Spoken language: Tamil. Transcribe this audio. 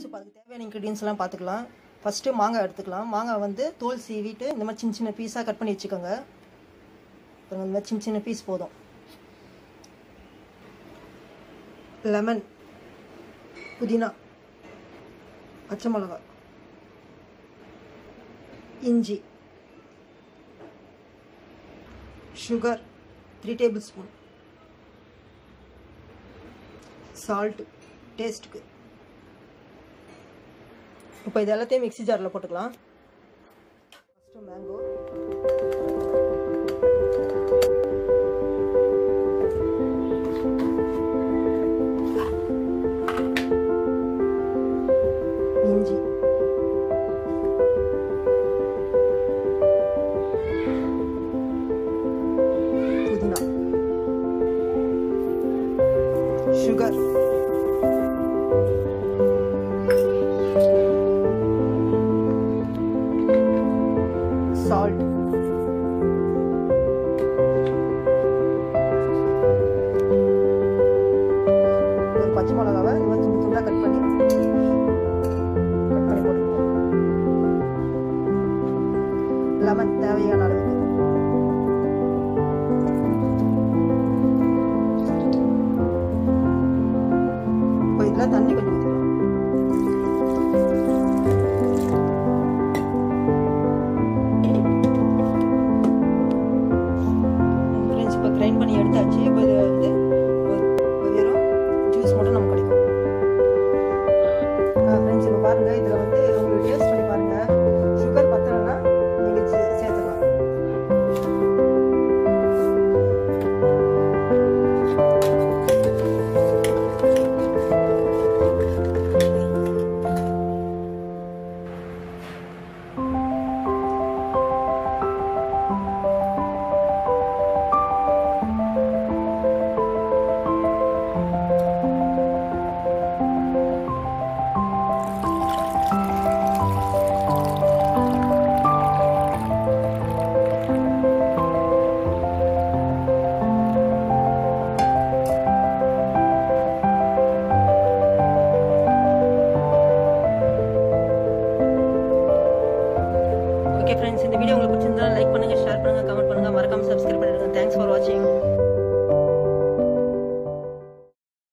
இப்போ அதுக்கு தேவையான இன்க்ரீடியன்ஸ்லாம் பார்த்துக்கலாம் ஃபஸ்ட்டு மாங்காய் எடுத்துக்கலாம் மாங்காய் வந்து தோல் சீவிட்டு இந்த மாதிரி சின்ன சின்ன பீஸாக கட் பண்ணி வச்சுக்கோங்க அப்புறம் இந்த மாதிரி சின்ன சின்ன பீஸ் போதும் லெமன் புதினா பச்சை மிளகாய் இஞ்சி sugar three tablespoon salt டேஸ்ட்டுக்கு இப்போ இது எல்லாத்தையும் மிக்ஸி ஜாரில் போட்டுக்கலாம் ஃபஸ்ட்டு மேங்கோ இஞ்சி புதினா சுகர் சால்ட் ஒரு பச்சை மிளகாவை இந்த மாதிரி சின்ன சின்னதாக கட் பண்ணி கட் பண்ணி போட்டுக்கணும் லெமன் தேவையான அளவுக்கு இப்போ இதில் தண்ணி கொஞ்சம் ஊற்றிக்கலாம் ஃப்ரெண்ட்ஸ் இப்போ கிரைண்ட் பண்ணி எடுத்தாச்சு இப்போ இது வந்து இப்போ வெறும் ஜூஸ் மட்டும் நமக்கு கிடைக்கும் ஃப்ரெண்ட்ஸ் இப்போ பாருங்கள் இதில் வந்து உங்களுக்கு டேஸ்ட் பண்ணி பாருங்கள் சுகர் பத்தலைன்னா நீங்கள் சேர்த்துக்கலாம் ஓகே ஃப்ரெண்ட்ஸ் இந்த வீடியோ உங்களுக்கு